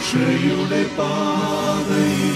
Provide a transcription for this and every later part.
രക്ഷയുടെ പാതയിൽ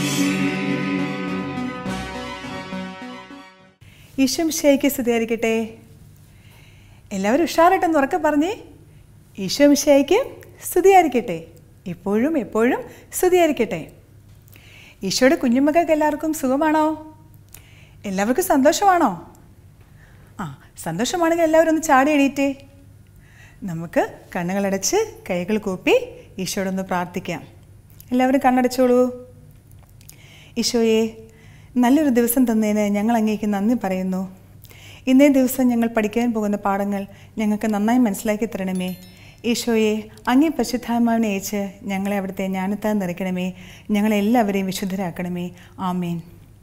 ഈശോ മിശിഹായ്ക്ക് സ്തുതിയായിരിക്കട്ടെ എല്ലാവരും ഉഷാറായിട്ടൊന്ന് ഉറക്കെ പറഞ്ഞേ ഈശോ മിശിഹായ്ക്ക് സ്തുതിയായിരിക്കട്ടെ ഇപ്പോഴും എപ്പോഴും സ്തുതിയായിരിക്കട്ടെ ഈശോയുടെ കുഞ്ഞുമക്കൾക്ക് എല്ലാവർക്കും സുഖമാണോ എല്ലാവർക്കും സന്തോഷമാണോ ആ സന്തോഷമാണെങ്കിൽ എല്ലാവരും ഒന്ന് ചാടി എണീറ്റേ നമുക്ക് കണ്ണുകളടച്ച് കൈകൾ കൂപ്പി ഈശോയോടൊന്ന് പ്രാർത്ഥിക്കാം എല്ലാവരും കണ്ണടച്ചോളൂ ഈശോയെ നല്ലൊരു ദിവസം തന്നതിന് ഞങ്ങൾ അങ്ങേക്ക് നന്ദി പറയുന്നു ഇന്നേ ദിവസം ഞങ്ങൾ പഠിക്കാൻ പോകുന്ന പാഠങ്ങൾ ഞങ്ങൾക്ക് നന്നായി മനസ്സിലാക്കി തരണമേ ഈശോയെ അങ്ങേ പരിശുദ്ധാത്മാവിനെ അയച്ച് ഞങ്ങളെ അവിടുത്തെ ജ്ഞാനത്താൽ നിറയ്ക്കണമേ ഞങ്ങളെല്ലാവരെയും വിശുദ്ധരാക്കണമേ ആമേൻ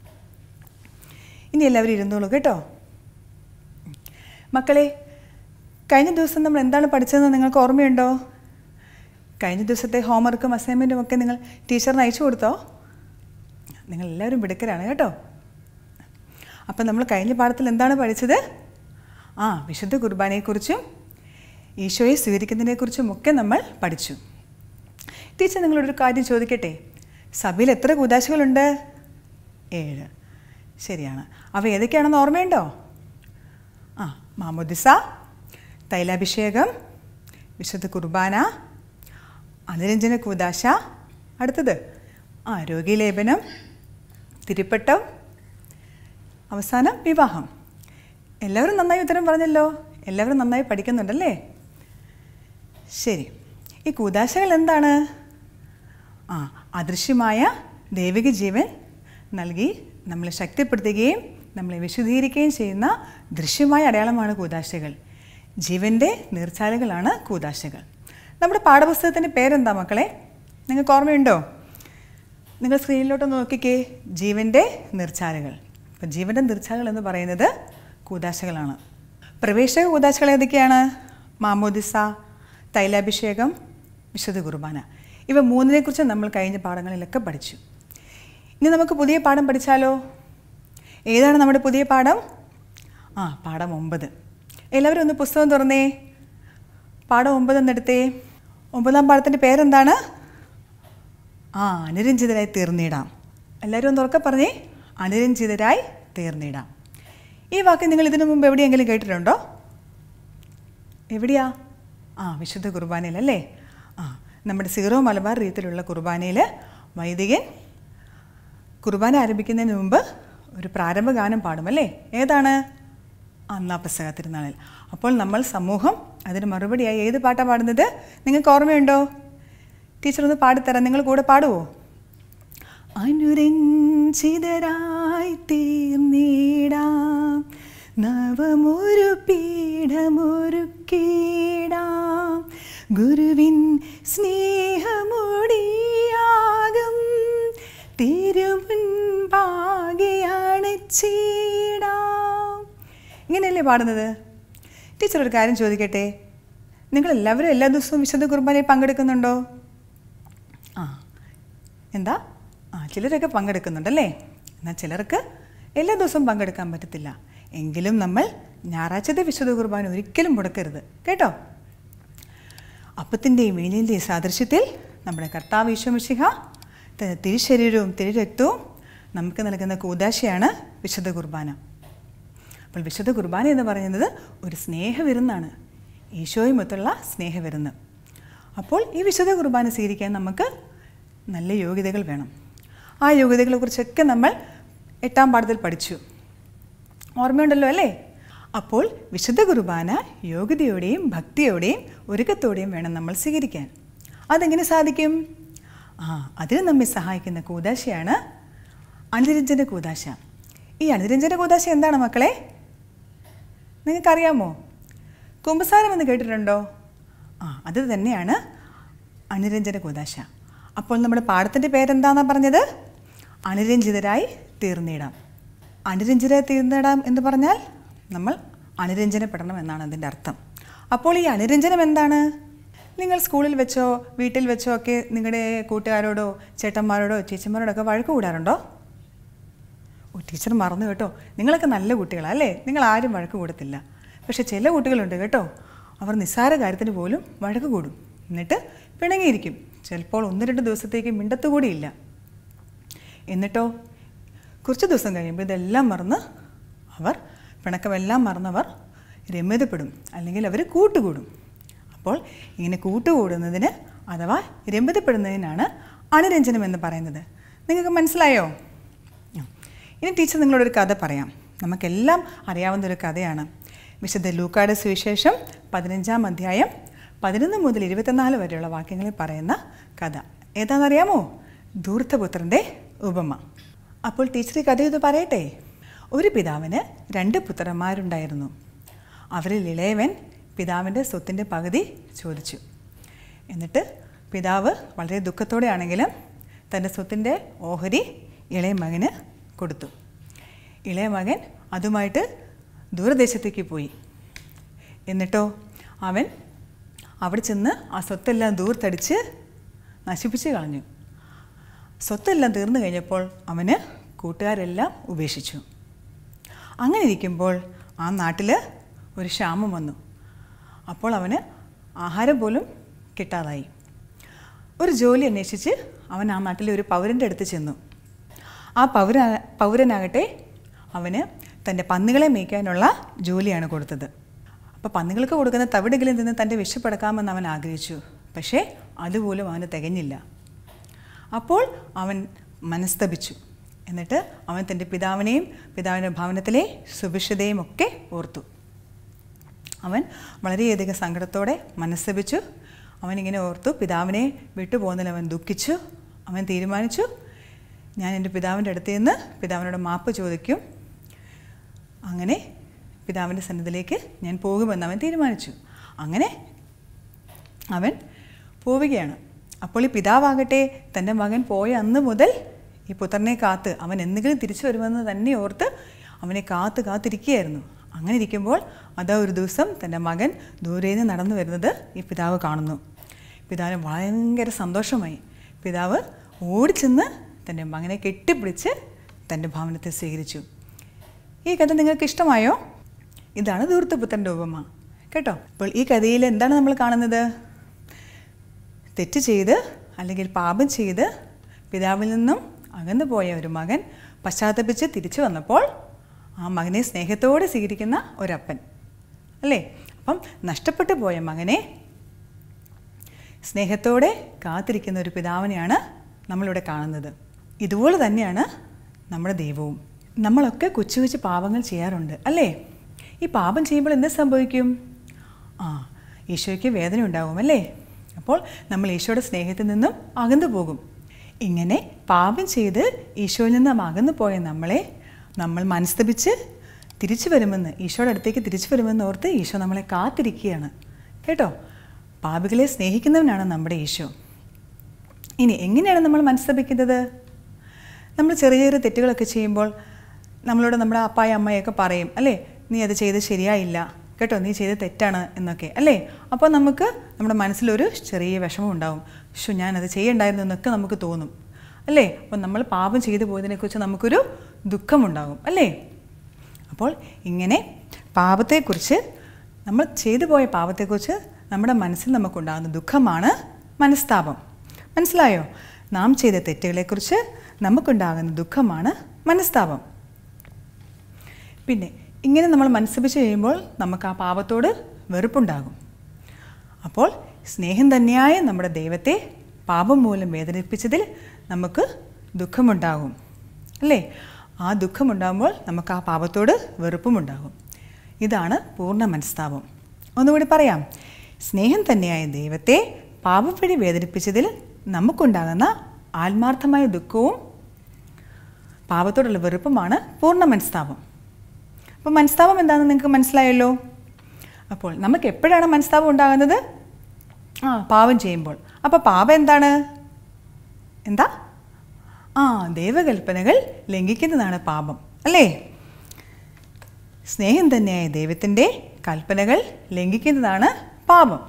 ഇനി എല്ലാവരും ഇരുന്നോളൂ കേട്ടോ മക്കളെ കഴിഞ്ഞ ദിവസം നമ്മൾ എന്താണ് പഠിച്ചതെന്ന് നിങ്ങൾക്ക് ഓർമ്മയുണ്ടോ കഴിഞ്ഞ ദിവസത്തെ ഹോംവർക്കും അസൈൻമെൻറ്റും ഒക്കെ നിങ്ങൾ ടീച്ചറിന് അയച്ചു കൊടുത്തോ നിങ്ങൾ എല്ലാവരും മിടുക്കരാണ് കേട്ടോ അപ്പം നമ്മൾ കഴിഞ്ഞ പാഠത്തിൽ എന്താണ് പഠിച്ചത് ആ വിശുദ്ധ കുർബാനയെക്കുറിച്ചും ഈശോയെ സ്വീകരിക്കുന്നതിനെക്കുറിച്ചും ഒക്കെ നമ്മൾ പഠിച്ചു ടീച്ചർ നിങ്ങളോടൊരു കാര്യം ചോദിക്കട്ടെ സഭയിൽ എത്ര കൂതാശകളുണ്ട് ഏഴ് ശരിയാണ് അവ ഏതൊക്കെയാണെന്ന് ഓർമ്മയുണ്ടോ ആ മാമോദിസ തൈലാഭിഷേകം വിശുദ്ധ കുർബാന അനുരഞ്ജന കൂതാശ അടുത്തത് ആ രോഗീലേപനം തിരുപ്പട്ടം അവസാനം വിവാഹം എല്ലാവരും നന്നായി ഉത്തരം പറഞ്ഞല്ലോ എല്ലാവരും നന്നായി പഠിക്കുന്നുണ്ടല്ലേ ശരി ഈ കൂതാശകൾ എന്താണ് ആ അദൃശ്യമായ ദൈവിക ജീവൻ നൽകി നമ്മളെ ശക്തിപ്പെടുത്തുകയും നമ്മളെ വിശുദ്ധീകരിക്കുകയും ചെയ്യുന്ന ദൃശ്യമായ അടയാളമാണ് കൂതാശകൾ ജീവൻ്റെ നീർച്ചാലുകളാണ് കൂതാശകൾ നമ്മുടെ പാഠപുസ്തകത്തിൻ്റെ പേരെന്താ മക്കളെ നിങ്ങൾക്ക് ഓർമ്മയുണ്ടോ നിങ്ങൾ സ്ക്രീനിലോട്ട് നോക്കിക്കേ ജീവൻ്റെ നീർച്ചാലുകൾ അപ്പം ജീവൻ്റെ നീർച്ചാലുകൾ എന്ന് പറയുന്നത് കൂതാശകളാണ് പ്രവേശക കൂതാശകൾ ഏതൊക്കെയാണ് മാമോദിസ തൈലാഭിഷേകം വിശുദ്ധ കുർബാന ഇവ മൂന്നിനെക്കുറിച്ച് നമ്മൾ കഴിഞ്ഞ പാഠങ്ങളിലൊക്കെ പഠിച്ചു ഇനി നമുക്ക് പുതിയ പാഠം പഠിച്ചാലോ ഏതാണ് നമ്മുടെ പുതിയ പാഠം ആ പാഠം ഒമ്പത് എല്ലാവരും ഒന്ന് പുസ്തകം തുറന്നേ പാഠം ഒമ്പത് എന്നെടുത്തേ ഒമ്പതാം പാഠത്തിൻ്റെ പേരെന്താണ് ആ അനുരഞ്ജിതരായി തീർന്നിടാം എല്ലാവരും ഒന്ന് ഉറക്കെ പറഞ്ഞേ അനുരഞ്ജിതരായി തീർന്നിടാം ഈ വാക്ക് നിങ്ങൾ ഇതിനു മുമ്പ് എവിടെയെങ്കിലും കേട്ടിട്ടുണ്ടോ എവിടെയാ ആ വിശുദ്ധ കുർബാനയിലല്ലേ ആ നമ്മുടെ സീറോ മലബാർ രീതിയിലുള്ള കുർബാനയിൽ വൈദികൻ കുർബാന ആരംഭിക്കുന്നതിന് മുമ്പ് ഒരു പ്രാരംഭ ഗാനം പാടും അല്ലേ ഏതാണ് അന്നാ പെസക തിരുനാളിൽ അപ്പോൾ നമ്മൾ സമൂഹം അതിന് മറുപടിയായി ഏത് പാട്ടാണ് പാടുന്നത് നിങ്ങൾക്ക് ഓർമ്മയുണ്ടോ ടീച്ചർ ഒന്ന് പാടിത്തരാം നിങ്ങൾ കൂടെ പാടുവോ അനുരഞ്ജിതരായി തീർന്നിടാം നവമൊരു പീഠമൊരുക്കിടാം ഗുരുവിൻ സ്നേഹമൊടിയാകും തിരുമുൻപാകെയണച്ചിടാം ഇങ്ങനെയല്ലേ പാടുന്നത് ടീച്ചർ ഒരു കാര്യം ചോദിക്കട്ടെ നിങ്ങളെല്ലാവരും എല്ലാ ദിവസവും വിശുദ്ധ കുർബാനയിൽ പങ്കെടുക്കുന്നുണ്ടോ ആ എന്താ ആ ചിലരൊക്കെ പങ്കെടുക്കുന്നുണ്ടല്ലേ എന്നാൽ ചിലർക്ക് എല്ലാ ദിവസവും പങ്കെടുക്കാൻ പറ്റത്തില്ല എങ്കിലും നമ്മൾ ഞായറാഴ്ചത്തെ വിശുദ്ധ കുർബാന ഒരിക്കലും മുടക്കരുത് കേട്ടോ അപ്പത്തിൻ്റെയും വീഞ്ഞിൻ്റെയും സാദൃശ്യത്തിൽ നമ്മുടെ കർത്താവ് ഈശോമിശിഹ തന്റെ തിരുശരീരവും തിരുരക്തവും നമുക്ക് നൽകുന്ന കൂതാശയാണ് വിശുദ്ധ കുർബാന അപ്പോൾ വിശുദ്ധ കുർബാന എന്ന് പറയുന്നത് ഒരു സ്നേഹവിരുന്നാണ് ഈശോയുമൊത്തുള്ള സ്നേഹവിരുന്ന് അപ്പോൾ ഈ വിശുദ്ധ കുർബാന സ്വീകരിക്കാൻ നമുക്ക് നല്ല യോഗ്യതകൾ വേണം ആ യോഗ്യതകളെക്കുറിച്ചൊക്കെ നമ്മൾ എട്ടാം പാഠത്തിൽ പഠിച്ചു ഓർമ്മയുണ്ടല്ലോ അല്ലേ അപ്പോൾ വിശുദ്ധ കുർബാന യോഗ്യതയോടെയും ഭക്തിയോടെയും ഒരുക്കത്തോടെയും വേണം നമ്മൾ സ്വീകരിക്കാൻ അതെങ്ങനെ സാധിക്കും ആ അതിന് നമ്മെ സഹായിക്കുന്ന കൂതാശയാണ് അനുരഞ്ജന കൂതാശ ഈ അനുരഞ്ജന കൂതാശ എന്താണ് മക്കളെ നിങ്ങൾക്കറിയാമോ കുമ്പസാരം എന്ന് കേട്ടിട്ടുണ്ടോ ആ അത് തന്നെയാണ് അനുരഞ്ജന കൂതാശ അപ്പോൾ നമ്മുടെ പാഠത്തിൻ്റെ പേരെന്താണെന്നാണ് പറഞ്ഞത് അനുരഞ്ജിതരായി തീർന്നിടാം അനുരഞ്ജിതരായി തീർന്നിടാം എന്ന് പറഞ്ഞാൽ നമ്മൾ അനുരഞ്ജനപ്പെടണം എന്നാണ് അതിൻ്റെ അർത്ഥം അപ്പോൾ ഈ അനുരഞ്ജനം എന്താണ് നിങ്ങൾ സ്കൂളിൽ വെച്ചോ വീട്ടിൽ വെച്ചോ ഒക്കെ നിങ്ങളുടെ കൂട്ടുകാരോടോ ചേട്ടന്മാരോടോ ചേച്ചിമാരോടോ ഒക്കെ വഴക്ക് കൂടാറുണ്ടോ ഓ ടീച്ചർ മറന്നു കേട്ടോ നിങ്ങളൊക്കെ നല്ല കുട്ടികളാണ് അല്ലേ നിങ്ങൾ ആരും വഴക്ക് കൂടത്തില്ല പക്ഷേ ചില കുട്ടികളുണ്ട് കേട്ടോ അവർ നിസ്സാര കാര്യത്തിന് പോലും വഴക്ക് കൂടും എന്നിട്ട് പിണങ്ങിയിരിക്കും ചിലപ്പോൾ ഒന്ന് രണ്ട് ദിവസത്തേക്ക് മിണ്ടത്തുകൂടിയില്ല എന്നിട്ടോ കുറച്ച് ദിവസം കഴിയുമ്പോൾ ഇതെല്ലാം മറന്ന് അവർ പിണക്കമെല്ലാം മറന്നവർ രമ്യതപ്പെടും അല്ലെങ്കിൽ അവർ കൂട്ടുകൂടും അപ്പോൾ ഇങ്ങനെ കൂട്ടുകൂടുന്നതിന് അഥവാ രമ്യതപ്പെടുന്നതിനാണ് അനുരഞ്ജനം എന്ന് പറയുന്നത് നിങ്ങൾക്ക് മനസ്സിലായോ ഉം. ഇനി ടീച്ചർ നിങ്ങളോടൊരു കഥ പറയാം നമുക്കെല്ലാം അറിയാവുന്ന ഒരു കഥയാണ് വിശുദ്ധ ലൂക്കാട് സുവിശേഷം പതിനഞ്ചാം അധ്യായം പതിനൊന്ന് മുതൽ ഇരുപത്തിനാല് വരെയുള്ള വാക്യങ്ങളിൽ പറയുന്ന കഥ ഏതാണെന്നറിയാമോ ധൂർത്തപുത്രൻ്റെ ഉപമ അപ്പോൾ ടീച്ചർ ഈ കഥ ഇത് പറയട്ടെ ഒരു പിതാവിന് രണ്ട് പുത്രന്മാരുണ്ടായിരുന്നു അവരിൽ ഇളയവൻ പിതാവിൻ്റെ സ്വത്തിൻ്റെ പകുതി ചോദിച്ചു എന്നിട്ട് പിതാവ് വളരെ ദുഃഖത്തോടെയാണെങ്കിലും തൻ്റെ സ്വത്തിൻ്റെ ഓഹരി ഇളയ മകന് കൊടുത്തു ഇളയ മകൻ അതുമായിട്ട് ദൂരദേശത്തേക്ക് പോയി എന്നിട്ടോ അവൻ അവിടെ ചെന്ന് ആ സ്വത്തെല്ലാം ദൂർത്തടിച്ച് നശിപ്പിച്ച് കളഞ്ഞു സ്വത്തെല്ലാം തീർന്നു കഴിഞ്ഞപ്പോൾ അവന് കൂട്ടുകാരെല്ലാം ഉപേക്ഷിച്ചു അങ്ങനെ ഇരിക്കുമ്പോൾ ആ നാട്ടിൽ ഒരു ക്ഷാമം വന്നു അപ്പോൾ അവന് ആഹാരം പോലും കിട്ടാതായി ഒരു ജോലി അന്വേഷിച്ച് അവൻ ആ നാട്ടിലെ ഒരു പൗരൻ്റെ അടുത്ത് ചെന്നു ആ പൗര പൗരനാകട്ടെ അവന് തൻ്റെ പന്നികളെ മേയ്ക്കാനുള്ള ജോലിയാണ് കൊടുത്തത് അപ്പോൾ പന്നികൾക്ക് കൊടുക്കുന്ന തവിടുകളിൽ നിന്ന് തൻ്റെ വിശപ്പടക്കാമെന്ന് അവൻ ആഗ്രഹിച്ചു പക്ഷേ അതുപോലും അവന് തികഞ്ഞില്ല അപ്പോൾ അവൻ മനസ്തപിച്ചു എന്നിട്ട് അവൻ തൻ്റെ പിതാവിനെയും പിതാവിൻ്റെ ഭവനത്തിലെ സുഭിക്ഷതയും ഒക്കെ ഓർത്തു അവൻ വളരെയധികം സങ്കടത്തോടെ മനസ്തപിച്ചു അവനിങ്ങനെ ഓർത്തു പിതാവിനെ വിട്ടുപോകുന്നതിൽ അവൻ ദുഃഖിച്ചു അവൻ തീരുമാനിച്ചു ഞാൻ എൻ്റെ പിതാവിൻ്റെ അടുത്ത് നിന്ന് പിതാവിനോട് മാപ്പ് ചോദിക്കും അങ്ങനെ പിതാവിൻ്റെ സന്നിധിയിലേക്ക് ഞാൻ പോകുമെന്ന് അവൻ തീരുമാനിച്ചു അങ്ങനെ അവൻ പോവുകയാണ് അപ്പോൾ ഈ പിതാവാകട്ടെ തൻ്റെ മകൻ പോയ അന്ന് മുതൽ ഈ പുത്രനെ കാത്ത് അവൻ എന്തെങ്കിലും തിരിച്ചു വരുമെന്ന് തന്നെ ഓർത്ത് അവനെ കാത്ത് കാത്തിരിക്കുകയായിരുന്നു അങ്ങനെ ഇരിക്കുമ്പോൾ അതാ ഒരു ദിവസം തൻ്റെ മകൻ ദൂരെ നിന്ന് നടന്നു വരുന്നത് ഈ പിതാവ് കാണുന്നു പിതാവിന് ഭയങ്കര സന്തോഷമായി പിതാവ് ഓടിച്ചെന്ന് തൻ്റെ മകനെ കെട്ടിപ്പിടിച്ച് തൻ്റെ ഭവനത്തെ സ്വീകരിച്ചു ഈ കഥ നിങ്ങൾക്ക് ഇഷ്ടമായോ ഇതാണ് ധൂർത്തപുത്രൻ്റെ ഉപമ കേട്ടോ അപ്പോൾ ഈ കഥയിൽ എന്താണ് നമ്മൾ കാണുന്നത് തെറ്റ് ചെയ്ത് അല്ലെങ്കിൽ പാപം ചെയ്ത് പിതാവിൽ നിന്നും അകന്നു പോയ ഒരു മകൻ പശ്ചാത്തപിച്ച് തിരിച്ചു വന്നപ്പോൾ ആ മകനെ സ്നേഹത്തോടെ സ്വീകരിക്കുന്ന ഒരപ്പൻ അല്ലേ അപ്പം നഷ്ടപ്പെട്ടു പോയ മകനെ സ്നേഹത്തോടെ കാത്തിരിക്കുന്ന ഒരു പിതാവിനെയാണ് നമ്മളിവിടെ കാണുന്നത് ഇതുപോലെ തന്നെയാണ് നമ്മുടെ ദൈവവും നമ്മളൊക്കെ കൊച്ചു കൊച്ചു പാപങ്ങൾ ചെയ്യാറുണ്ട് അല്ലേ ഈ പാപം ചെയ്യുമ്പോൾ എന്ത് സംഭവിക്കും ആ ഈശോയ്ക്ക് വേദന ഉണ്ടാകും അല്ലേ അപ്പോൾ നമ്മൾ ഈശോയുടെ സ്നേഹത്തിൽ നിന്നും അകന്നു പോകും ഇങ്ങനെ പാപം ചെയ്ത് ഈശോയിൽ നിന്നും അകന്നു പോയ നമ്മളെ നമ്മൾ മനസ്തപിച്ച് തിരിച്ചു വരുമെന്ന് ഈശോയുടെ അടുത്തേക്ക് തിരിച്ചു വരുമെന്ന് ഓർത്ത് ഈശോ നമ്മളെ കാത്തിരിക്കുകയാണ് കേട്ടോ പാപികളെ സ്നേഹിക്കുന്നവനാണ് നമ്മുടെ ഈശോ ഇനി എങ്ങനെയാണ് നമ്മൾ മനസ്തപിക്കുന്നത് നമ്മൾ ചെറിയ ചെറിയ തെറ്റുകളൊക്കെ ചെയ്യുമ്പോൾ നമ്മളോട് നമ്മുടെ അപ്പായ അമ്മയൊക്കെ പറയും അല്ലേ നീ അത് ചെയ്ത് ശരിയായില്ല കേട്ടോ നീ ചെയ്ത് തെറ്റാണ് എന്നൊക്കെ അല്ലേ അപ്പോൾ നമുക്ക് നമ്മുടെ മനസ്സിലൊരു ചെറിയ വിഷമം ഉണ്ടാവും ഷോ ഞാനത് ചെയ്യണ്ടായിരുന്നു എന്നൊക്കെ നമുക്ക് തോന്നും അല്ലേ അപ്പോൾ നമ്മൾ പാപം ചെയ്തു പോയതിനെക്കുറിച്ച് നമുക്കൊരു ദുഃഖമുണ്ടാകും അല്ലേ അപ്പോൾ ഇങ്ങനെ പാപത്തെക്കുറിച്ച് നമ്മൾ ചെയ്തു പോയ പാപത്തെക്കുറിച്ച് നമ്മുടെ മനസ്സിൽ നമുക്കുണ്ടാകുന്ന ദുഃഖമാണ് മനസ്താപം മനസ്സിലായോ നാം ചെയ്ത തെറ്റുകളെക്കുറിച്ച് നമുക്കുണ്ടാകുന്ന ദുഃഖമാണ് മനസ്താപം പിന്നെ ഇങ്ങനെ നമ്മൾ മനസ്സപിച്ച് കഴിയുമ്പോൾ നമുക്ക് ആ പാപത്തോട് വെറുപ്പുണ്ടാകും അപ്പോൾ സ്നേഹം തന്നെയായ നമ്മുടെ ദൈവത്തെ പാപം മൂലം വേദനിപ്പിച്ചതിൽ നമുക്ക് ദുഃഖമുണ്ടാകും അല്ലേ ആ ദുഃഖമുണ്ടാകുമ്പോൾ നമുക്ക് ആ പാപത്തോട് വെറുപ്പുമുണ്ടാകും ഇതാണ് പൂർണ്ണ മനസ്താപം ഒന്നുകൂടി പറയാം സ്നേഹം തന്നെയായ ദൈവത്തെ പാപപ്പഴി വേദനിപ്പിച്ചതിൽ നമുക്കുണ്ടാകുന്ന ആത്മാർത്ഥമായ ദുഃഖവും പാപത്തോടുള്ള വെറുപ്പുമാണ് പൂർണ്ണ മനസ്താപം അപ്പോൾ മനസ്താപം എന്താണെന്ന് നിങ്ങൾക്ക് മനസ്സിലായല്ലോ അപ്പോൾ നമുക്ക് എപ്പോഴാണ് മനസ്താപം ഉണ്ടാകുന്നത് ആ പാപം ചെയ്യുമ്പോൾ അപ്പോൾ പാപം എന്താണ് എന്താ ആ ദൈവകൽപ്പനകൾ ലംഘിക്കുന്നതാണ് പാപം അല്ലേ സ്നേഹം തന്നെയായ ദൈവത്തിൻ്റെ കൽപ്പനകൾ ലംഘിക്കുന്നതാണ് പാപം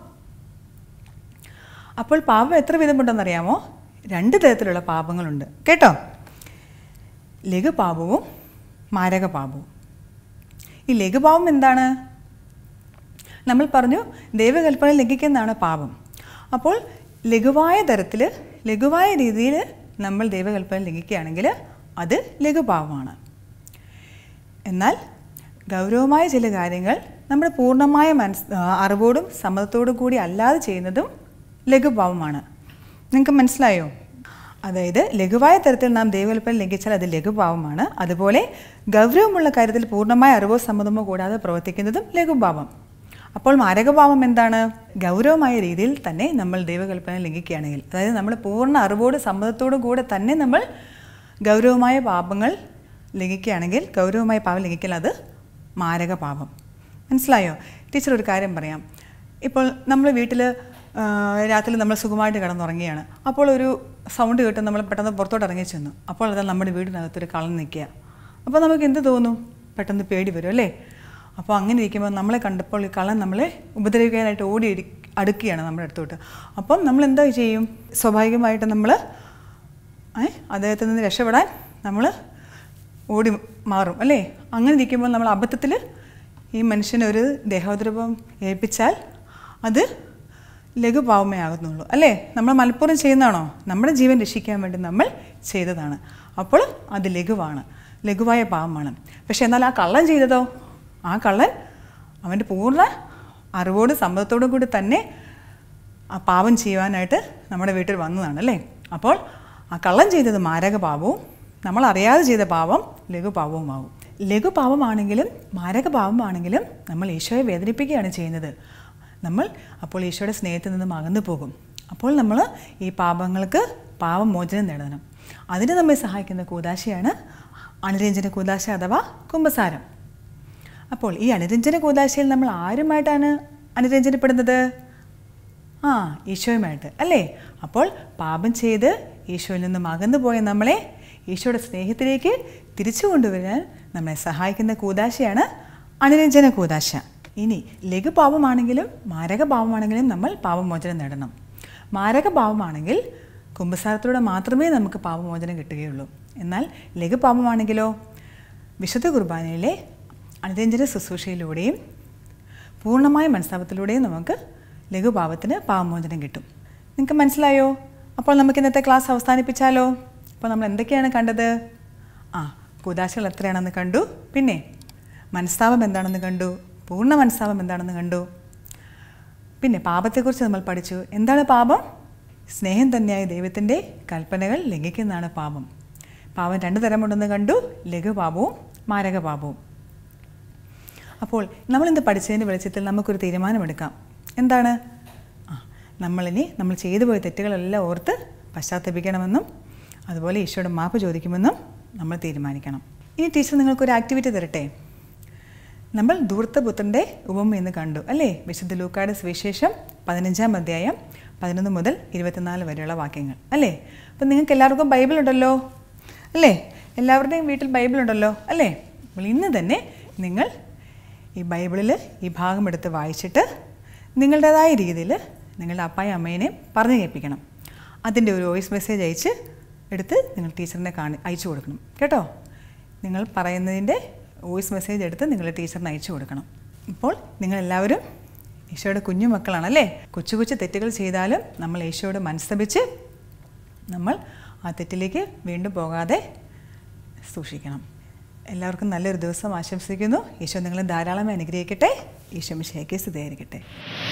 അപ്പോൾ പാപം എത്ര വിധമുണ്ടെന്നറിയാമോ രണ്ട് തരത്തിലുള്ള പാപങ്ങളുണ്ട് കേട്ടോ ലഘുപാപവും മാരകപാപവും ഈ ലഘുപാപം എന്താണ് നമ്മൾ പറഞ്ഞു ദൈവകൽപ്പന ലംഘിക്കുന്നതാണ് പാപം അപ്പോൾ ലഘുവായ തരത്തിൽ ലഘുവായ രീതിയിൽ നമ്മൾ ദൈവകൽപ്പന ലംഘിക്കുകയാണെങ്കിൽ അത് ലഘുഭാവമാണ് എന്നാൽ ഗൗരവമായ ചില കാര്യങ്ങൾ നമ്മുടെ പൂർണ്ണമായ മനസ് ആ, അറിവോടും സമ്മതത്തോടും കൂടി അല്ലാതെ ചെയ്യുന്നതും ലഘുഭാവമാണ് നിങ്ങൾക്ക് മനസ്സിലായോ അതായത് ലഘുവായ തരത്തിൽ നാം ദൈവകൽപ്പന ലംഘിച്ചാൽ അത് ലഘുഭാവമാണ് അതുപോലെ ഗൗരവമുള്ള കാര്യത്തിൽ പൂർണ്ണമായ അറിവോ സമ്മതമോ കൂടാതെ പ്രവർത്തിക്കുന്നതും ലഘുഭാവം അപ്പോൾ മാരകഭാവം എന്താണ് ഗൗരവമായ രീതിയിൽ തന്നെ നമ്മൾ ദൈവകൽപ്പന ലംഘിക്കുകയാണെങ്കിൽ അതായത് നമ്മൾ പൂർണ്ണ അറിവോട് സമ്മതത്തോടു കൂടെ തന്നെ നമ്മൾ ഗൗരവമായ പാപങ്ങൾ ലംഘിക്കുകയാണെങ്കിൽ ഗൗരവമായ പാപം ലംഘിക്കൽ അത് മാരക പാപം മനസ്സിലായോ ടീച്ചർ ഒരു കാര്യം പറയാം ഇപ്പോൾ നമ്മൾ വീട്ടിൽ രാത്രി നമ്മൾ സുഖമായിട്ട് കിടന്നുറങ്ങുകയാണ് അപ്പോൾ ഒരു സൗണ്ട് കേട്ട് നമ്മൾ പെട്ടെന്ന് പുറത്തോട്ട് ഇറങ്ങി ചെന്നു അപ്പോൾ അത് നമ്മുടെ വീടിനകത്തൊരു കള്ളൻ നിൽക്കുക അപ്പോൾ നമുക്ക് എന്ത് തോന്നും പെട്ടെന്ന് പേടി വരും അല്ലേ അപ്പോൾ അങ്ങനെ ഇരിക്കുമ്പോൾ നമ്മളെ കണ്ടപ്പോൾ ഈ കള്ളൻ നമ്മളെ ഉപദ്രവിക്കാനായിട്ട് ഓടി ഇരി- അടുക്കുകയാണ് നമ്മുടെ അടുത്തോട്ട് അപ്പം നമ്മൾ എന്താ ചെയ്യും സ്വാഭാവികമായിട്ട് നമ്മൾ ഏ അദ്ദേഹത്തിൽ നിന്ന് രക്ഷപ്പെടാൻ നമ്മൾ ഓടി മാറും അല്ലേ അങ്ങനെ ഇരിക്കുമ്പോൾ നമ്മൾ അബദ്ധത്തിൽ ഈ മനുഷ്യനൊരു ദേഹോദ്രവം ഏൽപ്പിച്ചാൽ അത് ലഘുപാവമേ ആകുന്നുള്ളൂ അല്ലേ നമ്മൾ മലപ്പുറം ചെയ്യുന്നതാണോ നമ്മുടെ ജീവൻ രക്ഷിക്കാൻ വേണ്ടി നമ്മൾ ചെയ്തതാണ് അപ്പോൾ അത് ലഘുവാണ് ലഘുവായ പാവമാണ് പക്ഷെ എന്നാൽ ആ കള്ളൻ ചെയ്തതോ ആ കള്ളൻ അവൻ്റെ പൂർണ്ണ അറിവോടും സമ്മതത്തോടും കൂടി തന്നെ ആ പാപം ചെയ്യുവാനായിട്ട് നമ്മുടെ വീട്ടിൽ വന്നതാണ് അല്ലേ അപ്പോൾ ആ കള്ളം ചെയ്തത് മാരക പാപവും നമ്മൾ അറിയാതെ ചെയ്ത പാപം ലഘുപാപവുമാവും ലഘുപാപമാണെങ്കിലും മാരക പാപമാണെങ്കിലും നമ്മൾ ഈശോയെ വേദനിപ്പിക്കുകയാണ് ചെയ്യുന്നത് നമ്മൾ അപ്പോൾ ഈശോയുടെ സ്നേഹത്തിൽ നിന്നും അകന്നു പോകും അപ്പോൾ നമ്മൾ ഈ പാപങ്ങൾക്ക് പാപമോചനം നേടണം അതിന് നമ്മെ സഹായിക്കുന്ന കൂതാശയാണ് അണുരഞ്ജന കൂതാശ അഥവാ കുംഭസാരം അപ്പോൾ ഈ അനുരഞ്ജന കൂതാശയിൽ നമ്മൾ ആരുമായിട്ടാണ് അനുരഞ്ജനപ്പെടുന്നത് ആ ഈശോയുമായിട്ട് അല്ലേ അപ്പോൾ പാപം ചെയ്ത് ഈശോയിൽ നിന്നും അകന്നു പോയ നമ്മളെ ഈശോയുടെ സ്നേഹത്തിലേക്ക് തിരിച്ചു കൊണ്ടുവരാൻ നമ്മളെ സഹായിക്കുന്ന കൂതാശയാണ് അനുരഞ്ജന കൂതാശ ഇനി ലഘുപാപമാണെങ്കിലും മാരകപാപമാണെങ്കിലും നമ്മൾ പാപമോചനം നേടണം മാരകപാപമാണെങ്കിൽ കുംഭസാരത്തിലൂടെ മാത്രമേ നമുക്ക് പാപമോചനം കിട്ടുകയുള്ളൂ എന്നാൽ ലഘുപാപമാണെങ്കിലോ വിശുദ്ധ കുർബാനയിലെ അനുരഞ്ജന ശുശ്രൂഷയിലൂടെയും പൂർണ്ണമായ മനസ്താപത്തിലൂടെയും നമുക്ക് ലഘുഭാവത്തിന് പാവമോചനം കിട്ടും നിങ്ങൾക്ക് മനസ്സിലായോ അപ്പോൾ നമുക്ക് ഇന്നത്തെ ക്ലാസ് അവസാനിപ്പിച്ചാലോ അപ്പോൾ നമ്മൾ എന്തൊക്കെയാണ് കണ്ടത് ആ കുതാശകൾ എത്രയാണെന്ന് കണ്ടു പിന്നെ മനസ്താപം എന്താണെന്ന് കണ്ടു പൂർണ്ണ മനസ്താപം എന്താണെന്ന് കണ്ടു പിന്നെ പാപത്തെക്കുറിച്ച് നമ്മൾ പഠിച്ചു എന്താണ് പാപം സ്നേഹം തന്നെയായ ദൈവത്തിൻ്റെ കൽപ്പനകൾ ലംഘിക്കുന്നതാണ് പാപം പാപം രണ്ട് തരമുണ്ടെന്ന് കണ്ടു ലഘുപാപവും മാരകപാപവും അപ്പോൾ നമ്മളിന്ന് പഠിച്ചതിൻ്റെ വെളിച്ചത്തിൽ നമുക്കൊരു തീരുമാനമെടുക്കാം എന്താണ് ആ നമ്മളിനി നമ്മൾ ചെയ്തു പോയ തെറ്റുകളെല്ലാം ഓർത്ത് പശ്ചാത്തപിക്കണമെന്നും അതുപോലെ ഈശോയുടെ മാപ്പ് ചോദിക്കുമെന്നും നമ്മൾ തീരുമാനിക്കണം ഇനി ടീച്ചർ നിങ്ങൾക്കൊരു ആക്ടിവിറ്റി തരട്ടെ നമ്മൾ ധൂർത്തപുത്രൻ്റെ ഉപമ എന്ന് കണ്ടു അല്ലേ വിശുദ്ധ ലൂക്കാട് സുവിശേഷം പതിനഞ്ചാം അധ്യായം പതിനൊന്ന് മുതൽ ഇരുപത്തിനാല് വരെയുള്ള വാക്യങ്ങൾ അല്ലേ അപ്പം നിങ്ങൾക്ക് എല്ലാവർക്കും ബൈബിൾ ഉണ്ടല്ലോ അല്ലേ എല്ലാവരുടെയും വീട്ടിൽ ബൈബിൾ ഉണ്ടല്ലോ അല്ലേ അപ്പോൾ ഇന്ന് തന്നെ നിങ്ങൾ ഈ ബൈബിളിൽ ഈ ഭാഗം എടുത്ത് വായിച്ചിട്ട് നിങ്ങളുടേതായ രീതിയിൽ നിങ്ങളുടെ അപ്പായും അമ്മേനെയും പറഞ്ഞു കേൾപ്പിക്കണം അതിൻ്റെ ഒരു വോയിസ് മെസ്സേജ് അയച്ച് എടുത്ത് നിങ്ങൾ ടീച്ചറിനെ കാണി അയച്ചു കൊടുക്കണം കേട്ടോ നിങ്ങൾ പറയുന്നതിൻ്റെ വോയിസ് മെസ്സേജ് എടുത്ത് നിങ്ങളുടെ ടീച്ചറിന് അയച്ചു കൊടുക്കണം ഇപ്പോൾ നിങ്ങളെല്ലാവരും ഈശോയുടെ കുഞ്ഞു മക്കളാണല്ലേ കൊച്ചു കൊച്ചു തെറ്റുകൾ ചെയ്താലും നമ്മൾ ഈശോയോട് മനസ്തപിച്ച് നമ്മൾ ആ തെറ്റിലേക്ക് വീണ്ടും പോകാതെ സൂക്ഷിക്കണം എല്ലാവർക്കും നല്ലൊരു ദിവസം ആശംസിക്കുന്നു ഈശോ നിങ്ങളെ ധാരാളം അനുഗ്രഹിക്കട്ടെ ഈശോ മിശയ്ക്ക് സ്തുതിയായിരിക്കട്ടെ